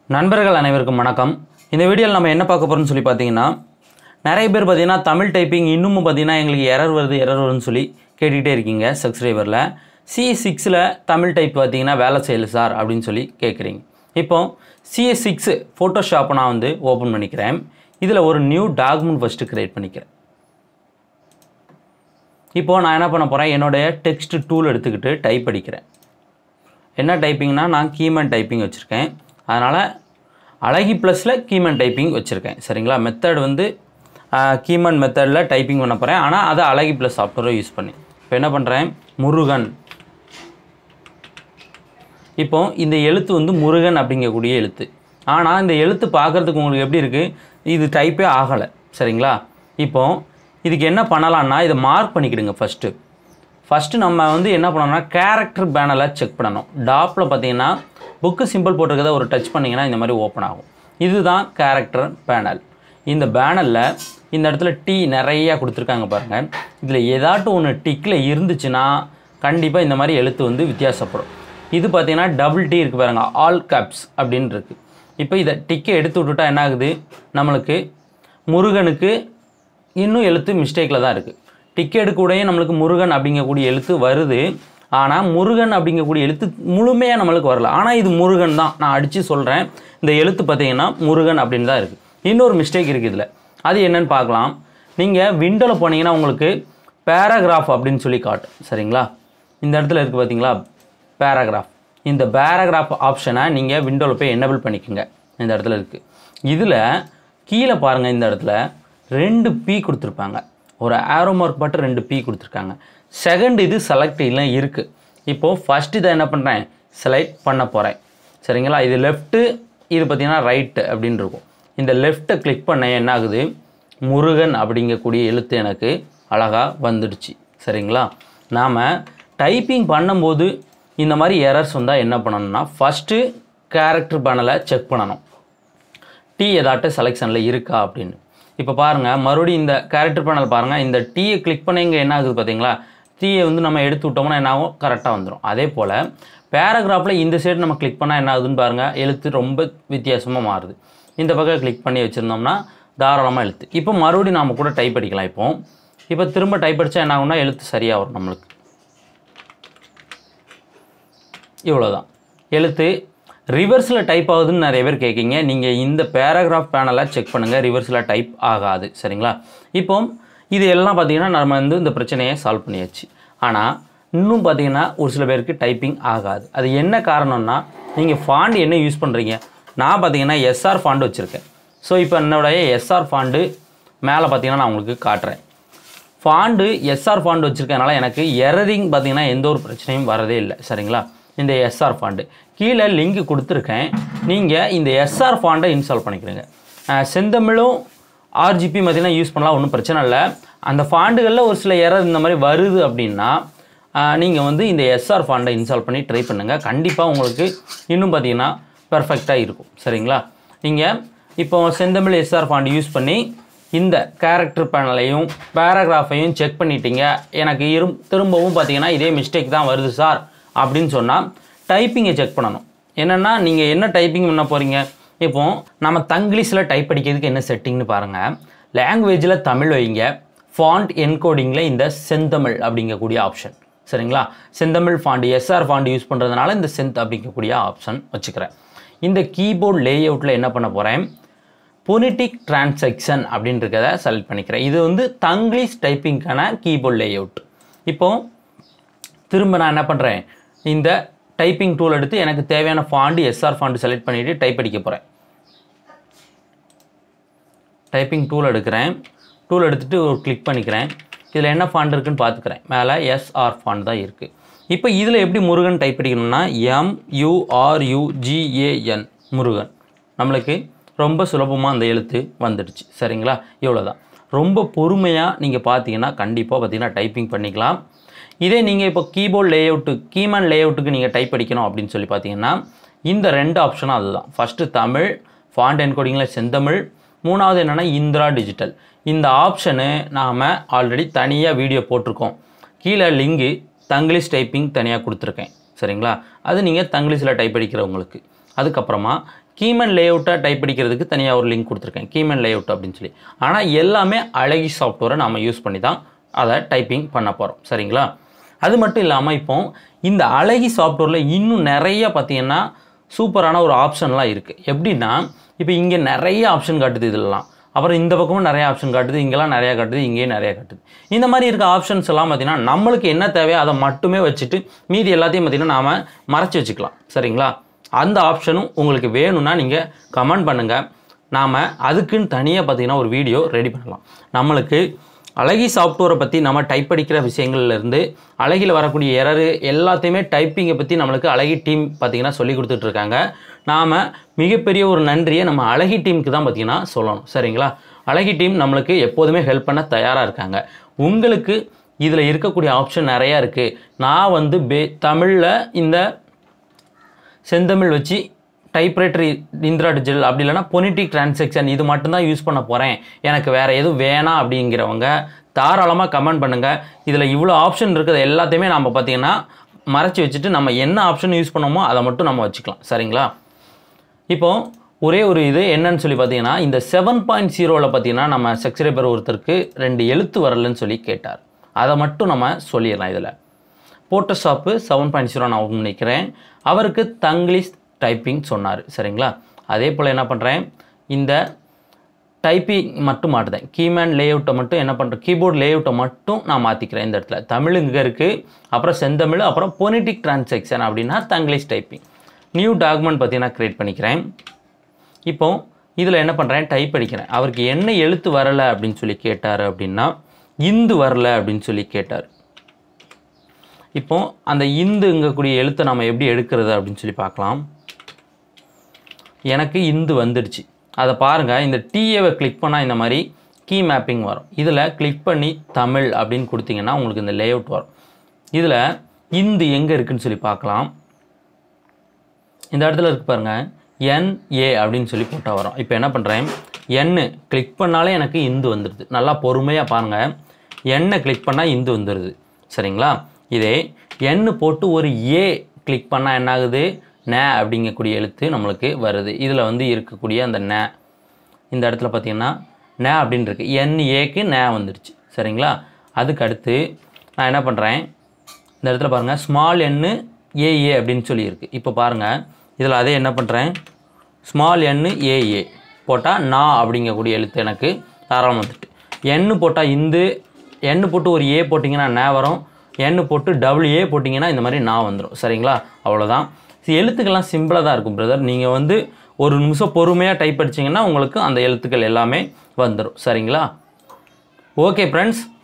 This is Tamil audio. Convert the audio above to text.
நண்பர்கள் அனைவருக்கும் வணக்கம் இந்த வீடியோவில் நம்ம என்ன பார்க்க போகிறோம்னு சொல்லி பார்த்தீங்கன்னா நிறைய பேர் பார்த்தீங்கன்னா தமிழ் டைப்பிங் இன்னமும் பார்த்தீங்கன்னா எங்களுக்கு எரர் வருது எரர் வருதுன்னு சொல்லி கேட்டுக்கிட்டே இருக்கீங்க சப்ஸ்கிரைபரில் சி சிக்ஸில் தமிழ் டைப் பார்த்தீங்கன்னா வேலை செய்யல சார் அப்படின்னு சொல்லி கேட்குறீங்க இப்போ சிஎஸ் சிக்ஸு ஃபோட்டோஷாப்பை நான் வந்து ஓப்பன் பண்ணிக்கிறேன் இதில் ஒரு நியூ டாக்குமெண்ட் ஃபஸ்ட்டு க்ரியேட் பண்ணிக்கிறேன் இப்போது நான் என்ன பண்ண போகிறேன் என்னுடைய டெக்ஸ்ட் டூல் எடுத்துக்கிட்டு டைப் அடிக்கிறேன் என்ன டைப்பிங்னா நான் கீமன் டைப்பிங் வச்சுருக்கேன் அதனால் அழகி ப்ளஸில் கீமன் டைப்பிங் வச்சுருக்கேன் சரிங்களா மெத்தட் வந்து கீமன் மெத்தடில் டைப்பிங் பண்ண போகிறேன் ஆனால் அதை அழகி ப்ளஸ் சாஃப்ட்வேரை யூஸ் பண்ணி இப்போ என்ன பண்ணுறேன் முருகன் இப்போ இந்த எழுத்து வந்து முருகன் அப்படிங்கக்கூடிய எழுத்து ஆனால் இந்த எழுத்து பார்க்குறதுக்கு உங்களுக்கு எப்படி இருக்குது இது டைப்பே ஆகலை சரிங்களா இப்போ இதுக்கு என்ன பண்ணலான்னா இதை மார்க் பண்ணிக்கிடுங்க ஃபஸ்ட்டு ஃபஸ்ட்டு நம்ம வந்து என்ன பண்ணணும்னா கேரக்டர் பேனலை செக் பண்ணணும் டாப்பில் பார்த்தீங்கன்னா புக்கு சிம்பிள் போட்டிருக்கத ஒரு டச் பண்ணிங்கன்னா இந்த மாதிரி ஓப்பன் ஆகும் இதுதான் கேரக்டர் பேனல் இந்த பேனலில் இந்த இடத்துல டீ நிறையா கொடுத்துருக்காங்க பாருங்கள் இதில் ஏதாட்டும் ஒன்று டிக்கில் இருந்துச்சுன்னா கண்டிப்பாக இந்த மாதிரி எழுத்து வந்து வித்தியாசப்படும் இது பார்த்தீங்கன்னா டபுள் டி இருக்குது பாருங்க ஆல் கேப்ஸ் அப்படின்னு இருக்கு இப்போ இதை டிக்கை எடுத்து விட்டுட்டா என்ன ஆகுது நம்மளுக்கு முருகனுக்கு இன்னும் எழுத்து மிஸ்டேக்கில் தான் இருக்குது டிக்கெட் எடுக்கக்கூடிய நம்மளுக்கு முருகன் அப்படிங்கக்கூடிய எழுத்து வருது ஆனால் முருகன் அப்படிங்கக்கூடிய எழுத்து முழுமையாக நம்மளுக்கு வரல ஆனால் இது முருகன் தான் நான் அடித்து சொல்கிறேன் இந்த எழுத்து பார்த்தீங்கன்னா முருகன் அப்படின்னு தான் இருக்குது இன்னொரு மிஸ்டேக் இருக்குது இதில் அது என்னன்னு பார்க்கலாம் நீங்கள் விண்டோவில் போனீங்கன்னா உங்களுக்கு பேராகிராஃப் அப்படின்னு சொல்லி காட்டும் சரிங்களா இந்த இடத்துல இருக்குது பார்த்தீங்களா பேராகிராஃப் இந்த பேராகிராஃப் ஆப்ஷனை நீங்கள் விண்டோவில் போய் என்னபிள் பண்ணிக்கோங்க இந்த இடத்துல இருக்குது இதில் கீழே பாருங்கள் இந்த இடத்துல ரெண்டு பி கொடுத்துருப்பாங்க ஒரு ஆரோ மார்க் மட்டும் ரெண்டு பி கொடுத்துருக்காங்க செகண்ட் இது செலக்ட் இல்லை இருக்குது இப்போது ஃபஸ்ட் இதை என்ன பண்ணுறேன் செலக்ட் பண்ண போகிறேன் சரிங்களா இது லெஃப்ட்டு இது பார்த்தீங்கன்னா ரைட்டு அப்படின்னு இருக்கும் இந்த லெஃப்ட்டை கிளிக் பண்ண என்ன ஆகுது முருகன் அப்படிங்கக்கூடிய எழுத்து எனக்கு அழகாக வந்துடுச்சு சரிங்களா நாம் டைப்பிங் பண்ணும்போது இந்த மாதிரி எரர்ஸ் வந்தால் என்ன பண்ணணும்னா ஃபஸ்ட்டு கேரக்டர் பேனலை செக் பண்ணணும் டீ ஏதாட்டும் செலெக்ஷனில் இருக்கா அப்படின்னு இப்போ பாருங்கள் மறுபடியும் இந்த கேரக்டர் பேனல் பாருங்கள் இந்த டீயை கிளிக் பண்ண இங்கே என்ன ஆகுது பார்த்தீங்களா டீயை வந்து நம்ம எடுத்து விட்டோம்னா என்ன ஆகும் கரெக்டாக வந்துடும் அதே போல் பேராகிராஃபில் இந்த சைடு நம்ம கிளிக் பண்ணால் என்ன ஆகுதுன்னு பாருங்கள் எழுத்து ரொம்ப வித்தியாசமாக மாறுது இந்த பக்கம் கிளிக் பண்ணி வச்சுருந்தோம்னா தாராளமாக எழுத்து இப்போ மறுபடியும் நாம் கூட டைப் அடிக்கலாம் இப்போ இப்போ திரும்ப டைப் அடித்தா என்ன ஆகும்னா எழுத்து சரியாக வரும் நம்மளுக்கு இவ்வளோதான் எழுத்து ரிவர்ஸில் டைப் ஆகுதுன்னு நிறைய பேர் கேட்குங்க நீங்கள் இந்த பேராகிராஃப் பேனலை செக் பண்ணுங்கள் ரிவர்ஸில் டைப் ஆகாது சரிங்களா இப்போ இது எல்லாம் பார்த்தீங்கன்னா நம்ம வந்து இந்த பிரச்சனையை சால்வ் பண்ணியாச்சு ஆனால் இன்னும் பார்த்தீங்கன்னா ஒரு சில பேருக்கு டைப்பிங் ஆகாது அது என்ன காரணம்னா நீங்கள் ஃபாண்ட் என்ன யூஸ் பண்ணுறீங்க நான் பார்த்தீங்கன்னா எஸ்ஆர் ஃபாண்டு வச்சுருக்கேன் ஸோ இப்போ என்னுடைய எஸ்ஆர் ஃபாண்டு மேலே பார்த்தீங்கன்னா நான் உங்களுக்கு காட்டுறேன் ஃபாண்டு எஸ்ஆர் ஃபாண்டு வச்சுருக்கனால எனக்கு எரரிங் பார்த்தீங்கன்னா எந்த ஒரு பிரச்சனையும் வரதே இல்லை சரிங்களா இந்த எஸ்ஆர் ஃபாண்டு கீழே லிங்க் கொடுத்துருக்கேன் நீங்கள் இந்த எஸ்ஆர் ஃபாண்டை இன்ஸ்டால் பண்ணிக்கிறீங்க அஹ் செந்தமிழும் ஆர்ஜிபி பார்த்தீங்கன்னா யூஸ் பண்ணலாம் ஒன்றும் பிரச்சனை இல்லை அந்த ஃபாண்டுகளில் ஒரு சில எரர் இந்த மாதிரி வருது அப்படின்னா நீங்கள் வந்து இந்த எஸ்ஆர் ஃபாண்டை இன்ஸ்டால் பண்ணி ட்ரை பண்ணுங்கள் கண்டிப்பாக உங்களுக்கு இன்னும் பார்த்தீங்கன்னா பெர்ஃபெக்டாக இருக்கும் சரிங்களா நீங்கள் இப்போ செந்தமிழ் எஸ்ஆர் ஃபாண்ட் யூஸ் பண்ணி இந்த கேரக்டர் பேனலையும் பேராகிராஃபையும் செக் பண்ணிட்டீங்க எனக்கு இரும் திரும்பவும் பார்த்தீங்கன்னா இதே மிஸ்டேக் தான் வருது சார் அப்படின்னு சொன்னால் டைப்பிங்கை செக் பண்ணணும் என்னென்னா நீங்கள் என்ன டைப்பிங் பண்ண போகிறீங்க இப்போ நம்ம தங்கிலீஷில் டைப் அடிக்கிறதுக்கு என்ன செட்டிங்னு பாருங்கள் லாங்குவேஜில் தமிழ் வைங்க ஃபாண்ட் என்கோடிங்கில் இந்த செந்தமிழ் அப்படிங்கக்கூடிய ஆப்ஷன் சரிங்களா செந்தமிழ் ஃபாண்ட் எஸ்ஆர் ஃபாண்ட் யூஸ் பண்ணுறதுனால இந்த செந்த் அப்படிங்கக்கூடிய ஆப்ஷன் வச்சுக்கிறேன் இந்த கீபோர்ட் லேஅவுட்டில் என்ன பண்ண போகிறேன் பொனிட்டிக் டிரான்சாக்ஷன் அப்படின்றத செலக்ட் பண்ணிக்கிறேன் இது வந்து தங்கிலீஷ் டைப்பிங்க்கான கீபோர்ட் லேஅவுட் இப்போது திரும்ப நான் என்ன பண்ணுறேன் இந்த டைப்பிங் டூல் எடுத்து எனக்கு தேவையான ஃபாண்டு எஸ்ஆர் ஃபாண்டு செலக்ட் பண்ணிவிட்டு டைப் அடிக்க போகிறேன் டைப்பிங் டூல் எடுக்கிறேன் டூல் எடுத்துகிட்டு ஒரு கிளிக் பண்ணிக்கிறேன் இதில் என்ன ஃபாண்ட் இருக்குன்னு பார்த்துக்கிறேன் மேலே எஸ்ஆர் ஃபாண்ட் தான் இருக்குது இப்போ இதில் எப்படி முருகன் டைப் அடிக்கணும்னா எம்யூஆர்யூஜிஏஎன் முருகன் நம்மளுக்கு ரொம்ப சுலபமாக அந்த எழுத்து வந்துடுச்சு சரிங்களா இவ்வளோ தான் ரொம்ப பொறுமையாக நீங்கள் பார்த்தீங்கன்னா கண்டிப்பாக பார்த்தீங்கன்னா டைப்பிங் பண்ணிக்கலாம் இதே நீங்கள் இப்போ கீபோர்ட் லேஅவுட்டு கீமேன் லேஅவுட்டுக்கு நீங்கள் டைப் அடிக்கணும் அப்படின்னு சொல்லி பார்த்தீங்கன்னா இந்த ரெண்டு ஆப்ஷனும் அதுதான் ஃபஸ்ட்டு தமிழ் ஃபாண்ட் என்கோடிங்கில் செந்தமிழ் மூணாவது என்னென்னா இந்திரா டிஜிட்டல் இந்த ஆப்ஷனு நாம் ஆல்ரெடி தனியாக வீடியோ போட்டிருக்கோம் கீழே லிங்கு தங்கிலீஷ் டைப்பிங் தனியாக கொடுத்துருக்கேன் சரிங்களா அது நீங்கள் தங்கிலீஷில் டைப் அடிக்கிறவங்களுக்கு அதுக்கப்புறமா கீமன் லேஅவுட்டை டைப் அடிக்கிறதுக்கு தனியாக ஒரு லிங்க் கொடுத்துருக்கேன் கீமன் லேஅவுட் அப்படின்னு சொல்லி ஆனால் எல்லாமே அழகி சாஃப்ட்வேரை நம்ம யூஸ் பண்ணி தான் அதை டைப்பிங் பண்ண போகிறோம் சரிங்களா அது மட்டும் இல்லாமல் இப்போ இந்த அழகி சாஃப்ட்வேரில் இன்னும் நிறைய பார்த்தீங்கன்னா சூப்பரான ஒரு ஆப்ஷன்லாம் இருக்குது எப்படின்னா இப்போ இங்கே நிறைய ஆப்ஷன் காட்டுது இதெல்லாம் அப்புறம் இந்த பக்கமும் நிறைய ஆப்ஷன் காட்டுது இங்கெல்லாம் நிறையா காட்டுது இங்கேயும் நிறையா காட்டுது இந்த மாதிரி இருக்க ஆப்ஷன்ஸ் எல்லாம் பார்த்தீங்கன்னா நம்மளுக்கு என்ன தேவையோ அதை மட்டுமே வச்சுட்டு மீதி எல்லாத்தையும் பார்த்தீங்கன்னா நாம் மறைச்சி வச்சுக்கலாம் சரிங்களா அந்த ஆப்ஷனும் உங்களுக்கு வேணும்னா நீங்கள் கமெண்ட் பண்ணுங்கள் நாம் அதுக்குன்னு தனியாக பார்த்தீங்கன்னா ஒரு வீடியோ ரெடி பண்ணலாம் நம்மளுக்கு அழகி சாஃப்ட்வேரை பற்றி நம்ம டைப் அடிக்கிற விஷயங்கள்லேருந்து அழகில் வரக்கூடிய எரரு எல்லாத்தையுமே டைப்பிங்கை பற்றி நம்மளுக்கு அழகி டீம் பார்த்திங்கன்னா சொல்லி கொடுத்துட்ருக்காங்க நாம் மிகப்பெரிய ஒரு நன்றியை நம்ம அழகி டீமுக்கு தான் பார்த்திங்கன்னா சொல்லணும் சரிங்களா அழகி டீம் நம்மளுக்கு எப்போதுமே ஹெல்ப் பண்ண தயாராக இருக்காங்க உங்களுக்கு இதில் இருக்கக்கூடிய ஆப்ஷன் நிறையா இருக்குது நான் வந்து பே தமிழில் இந்த செந்தமிழ் வச்சு டைப்ரைட்டர் இந்திரா டிஜிட்டல் அப்படி இல்லைன்னா பொனிட்டிக் டிரான்சாக்ஷன் இது மட்டும்தான் யூஸ் பண்ண போகிறேன் எனக்கு வேறு எதுவும் வேணாம் அப்படிங்கிறவங்க தாராளமாக கமெண்ட் பண்ணுங்கள் இதில் இவ்வளோ ஆப்ஷன் இருக்கிறது எல்லாத்தையுமே நம்ம பார்த்தீங்கன்னா மறைச்சி வச்சுட்டு நம்ம என்ன ஆப்ஷன் யூஸ் பண்ணோமோ அதை மட்டும் நம்ம வச்சுக்கலாம் சரிங்களா இப்போ ஒரே ஒரு இது என்னன்னு சொல்லி பார்த்தீங்கன்னா இந்த செவன் பாயிண்ட் ஜீரோவில் பார்த்தீங்கன்னா நம்ம சப்ஸ்கிரைபர் ஒருத்தருக்கு ரெண்டு எழுத்து வரலன்னு சொல்லி கேட்டார் அதை மட்டும் நம்ம சொல்லிடலாம் இதில் போட்டோஷாப்பு செவன் பாயிண்ட் ஜீரோ நான் open பண்ணிக்கிறேன் அவருக்கு தங்கிலீஷ் டைப்பிங் சொன்னார் சரிங்களா அதே போல் என்ன பண்ணுறேன் இந்த டைப்பிங் மட்டும் மாட்டுதேன் கீமேன் லேஅவுட்டை மட்டும் என்ன பண்ணுறேன் கீபோர்ட் லேஅவுட்டை மட்டும் நான் மாற்றிக்கிறேன் இந்த இடத்துல தமிழ் இங்கே இருக்குது அப்புறம் செந்தமிழ் அப்புறம் பொனிட்டிக் டிரான்சாக்ஷன் அப்படின்னா தங்கிலீஷ் டைப்பிங் நியூ டாக்குமெண்ட் பார்த்தீங்கன்னா க்ரியேட் பண்ணிக்கிறேன் இப்போ இதில் என்ன பண்ணுறேன் டைப் அடிக்கிறேன் அவருக்கு என்ன எழுத்து வரலை அப்படின்னு சொல்லி கேட்டார் அப்படின்னா இந்து வரல அப்படின்னு சொல்லி கேட்டார் இப்போ அந்த இந்துங்கக்கூடிய எழுத்தை நம்ம எப்படி எடுக்கிறது அப்படின்னு சொல்லி பார்க்கலாம் எனக்கு இந்து வந்துடுச்சு அதை பாருங்கள் இந்த டிஏவை கிளிக் பண்ணால் இந்த மாதிரி கீ மேப்பிங் வரும் இதில் கிளிக் பண்ணி தமிழ் அப்படின்னு கொடுத்தீங்கன்னா உங்களுக்கு இந்த லேஅவுட் வரும் இதில் இந்து எங்கே இருக்குன்னு சொல்லி பார்க்கலாம் இந்த இடத்துல இருக்கு பாருங்க என்ஏ அப்படின்னு சொல்லி போட்டால் வரும் இப்போ என்ன பண்ணுறேன் என்னு கிளிக் பண்ணாலே எனக்கு இந்து வந்துடுது நல்லா பொறுமையாக பாருங்கள் எண்ணை கிளிக் பண்ணால் இந்து வந்துடுது சரிங்களா இதே எண்ணு போட்டு ஒரு ஏ கிளிக் பண்ணால் என்ன ஆகுது ந அப்படிங்கக்கூடிய எழுத்து நம்மளுக்கு வருது இதில் வந்து இருக்கக்கூடிய அந்த ந இந்த இடத்துல பார்த்தீங்கன்னா ந அப்படின்னு இருக்கு என் ஏக்கு ந வந்துடுச்சு சரிங்களா அதுக்கு அடுத்து நான் என்ன பண்ணுறேன் இந்த இடத்துல பாருங்கள் ஸ்மால் எண்ணு ஏஏ அப்படின்னு சொல்லியிருக்கு இப்போ பாருங்கள் இதில் அதே என்ன பண்ணுறேன் ஸ்மால் எண்ணு ஏஏ போட்டால் நா அப்படிங்கக்கூடிய எழுத்து எனக்கு தாராளம் வந்துட்டு எண்ணு போட்டால் இந்து எண்ணு போட்டு ஒரு ஏ போட்டிங்கன்னா நே வரும் எண்ணு போட்டு டபுள் ஏ போட்டிங்கன்னா இந்த மாதிரி நா வந்துடும் சரிங்களா அவ்வளோதான் இது எழுத்துக்கள்லாம் சிம்பிளாக தான் இருக்கும் பிரதர் நீங்கள் வந்து ஒரு நிமிஷம் பொறுமையாக டைப் அடிச்சிங்கன்னா உங்களுக்கு அந்த எழுத்துக்கள் எல்லாமே வந்துடும் சரிங்களா ஓகே ஃப்ரெண்ட்ஸ்